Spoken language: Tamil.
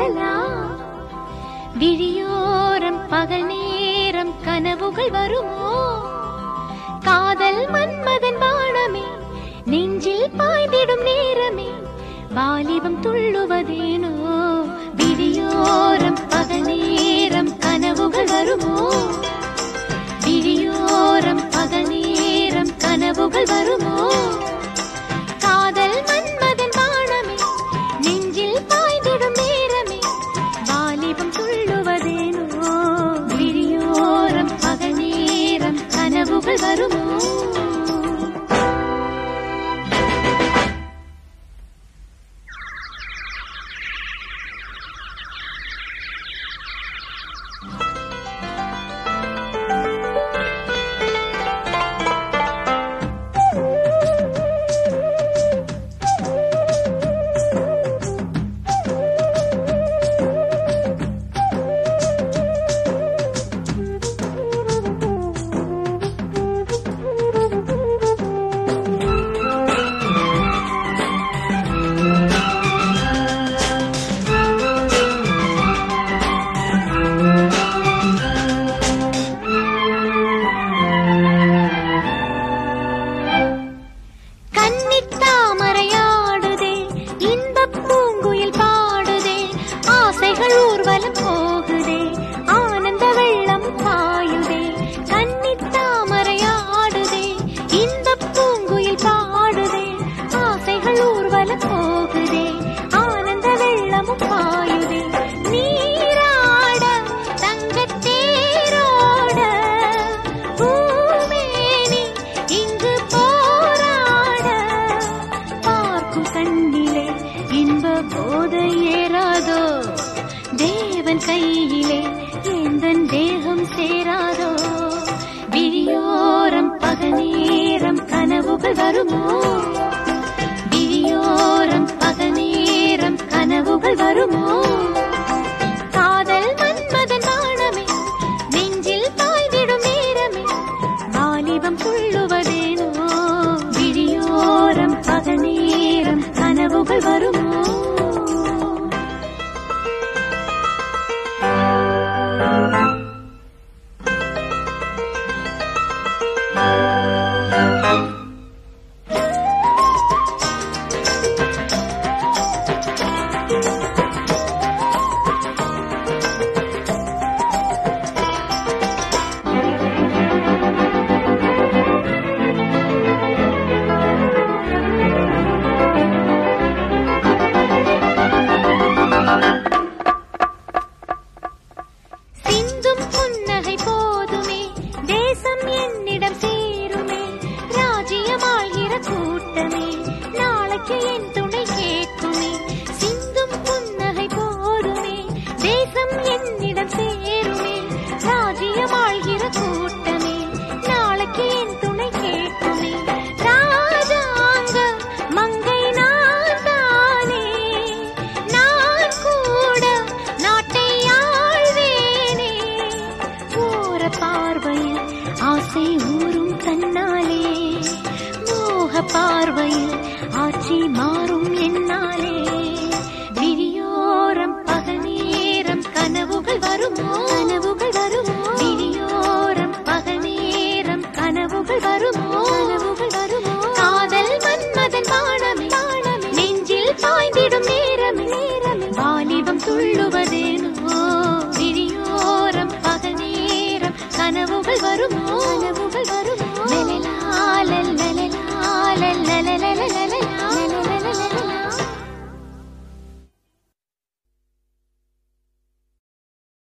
லலலா. விழியோரம் பகல் நேரம் கனவுகள் வருமோ காதல் மன்மதன் வானமே நெஞ்சில் பாய்ந்திடும் நேரமே வாலிபம் துள்ளுவதேனோ விழியோரம் பகல் நேரம் கனவுகள் வருமோ விழியோரம் பகல் நேரம் கனவுகள் வருமோ காதல் மன்மதன் வானமே நெஞ்சில் பாய்ந்திடும் நேரமே வாலிபம் துள்ளுவதேனோ விழியோரம் பகல் நேரம் கனவுகள் வருமோ கன்னித் தாமரையாடுதே இன்பப் பூங்குயில் பாடுதே ஆசைகள் ஊர்வலம் போகுதே ஆனந்த வெள்ளம் பாயுதே கன்னித் தாமரையாடுதே இன்பப் பூங்குயில் பாடுதே ஆசைகள் ஊர்வலம் போகுதே ஆனந்த வெள்ளமும் பாயுதே நீராட தங்கத் தேரோட பூமேனி இங்கு போராட பார்க்கும் கண்ணிலே இன்ப போதை ஏறாதோ தேவன் கையிலே எந்தன் தேகம் சேராதோ விழியோரம் பகநேரம் கனவுகள் வருமோ விழியோரம் பகநேரம் கனவுகள் வருமோ காதல் மன்மதன் வானமே நெஞ்சில் பாய்ந்திடும் நேரமே வாலிபம் துள்ளுவதேனோ விழியோரம் பகநேரம் கனவுகள் வருமோ சிந்தும் புன்னகை போதுமே தேசம் என்னிடம் சேருமே ராஜ்யமாகிற கூட்டமே நாளைக்கு என் துணை கேட்குமே சிந்தும் புன்னகை போதுமே தேசம் என்னிடம் சேருமே ராஜ்யமாகிற கூட்டமே நாளைக்கு என் துணை கேட்குமே ராஜாங்க மங்கை நான் தானே நான் கூட நாட்டை ஆழ்வேனே ஓர பார்வையில் ஆசை ஊறும் தன்னாலே மோக பார்வையில் ஆட்சி மாறும் என்னாலே விழியோரம் பகல் நேரம் கனவுகள் வருமோ கனவுகள் வருமோ விழியோரம் பகல் நேரம் கனவுகள் வருமோ கனவுகள் வருமோ காதல் மன்மதன் வானமே நெஞ்சில் பாய்ந்திடும் நேரமே நேரமே வாலிபம் துள்ளுவதேனோ விழியோரம் பகல் நேரம் கனவுகள் வருமோ கனவுகள் வருமோ லலலா லலலலா லலலலலலலலா